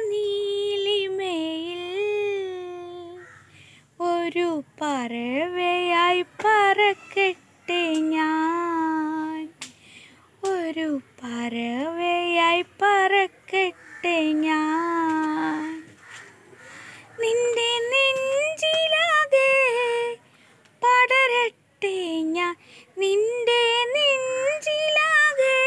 നീലിമയിൽ ഒരു പറവയായി പറക്കട്ടെ ഞാൻ ഒരു പറവയായി പറക്കട്ടെ ഞാൻ നിന്റെ നെഞ്ചിലാകെ പടരട്ടെ ഞാൻ നിന്റെ നെഞ്ചിലാകെ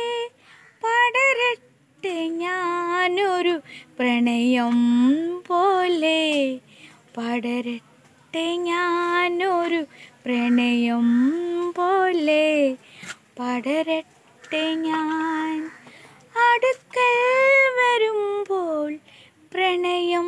പടരട്ടെ ഞാനൊരു പ്രണയം പോലെ പടരട്ടെ ഞാനൊരു പ്രണയം പോലെ പടരട്ടെ ഞാൻ അടുക്കൽ വരുമ്പോൾ പ്രണയം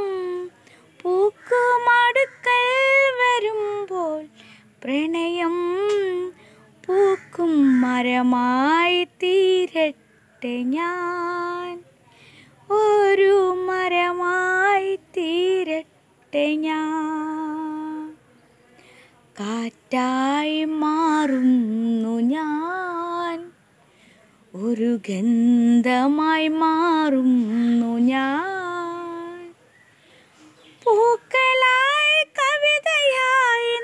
പൂക്കുമടുക്കൽ വരുമ്പോൾ പ്രണയം പൂക്കും മരമായി തീരട്ടെ ഞാൻ ഒരു മരമായി തീരട്ടെ ഞാൻ കാറ്റായി മാറുന്നു ഞാൻ ഒരു ഗന്ധമായി മാറുന്നു ഞാൻ പൂക്കളായി കവിതയായി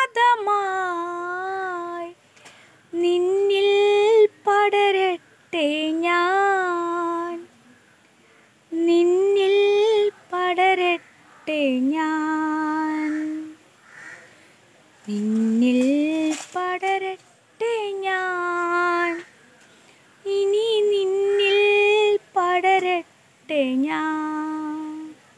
നാദമായി നിന്നിൽ പടരട്ടെ ഞാൻ നിന്നിൽ പടരട്ടെ ഞാൻ നിന്നിൽ പടരട്ടെ ഞാൻ ഇനി നിന്നിൽ പടരട്ടെ ഞാൻ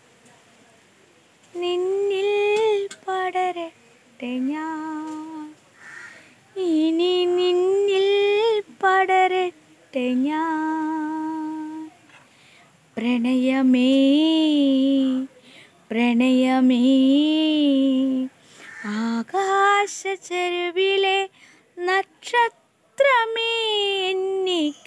നിന്നിൽ പടരട്ടെ ഞാൻ ഇനി നിന്നിൽ പടരട്ടെ ഞാൻ പ്രണയമേ പ്രണയമേ ആകാശ ചെരുവിലെ നക്ഷത്രമേ എന്നെ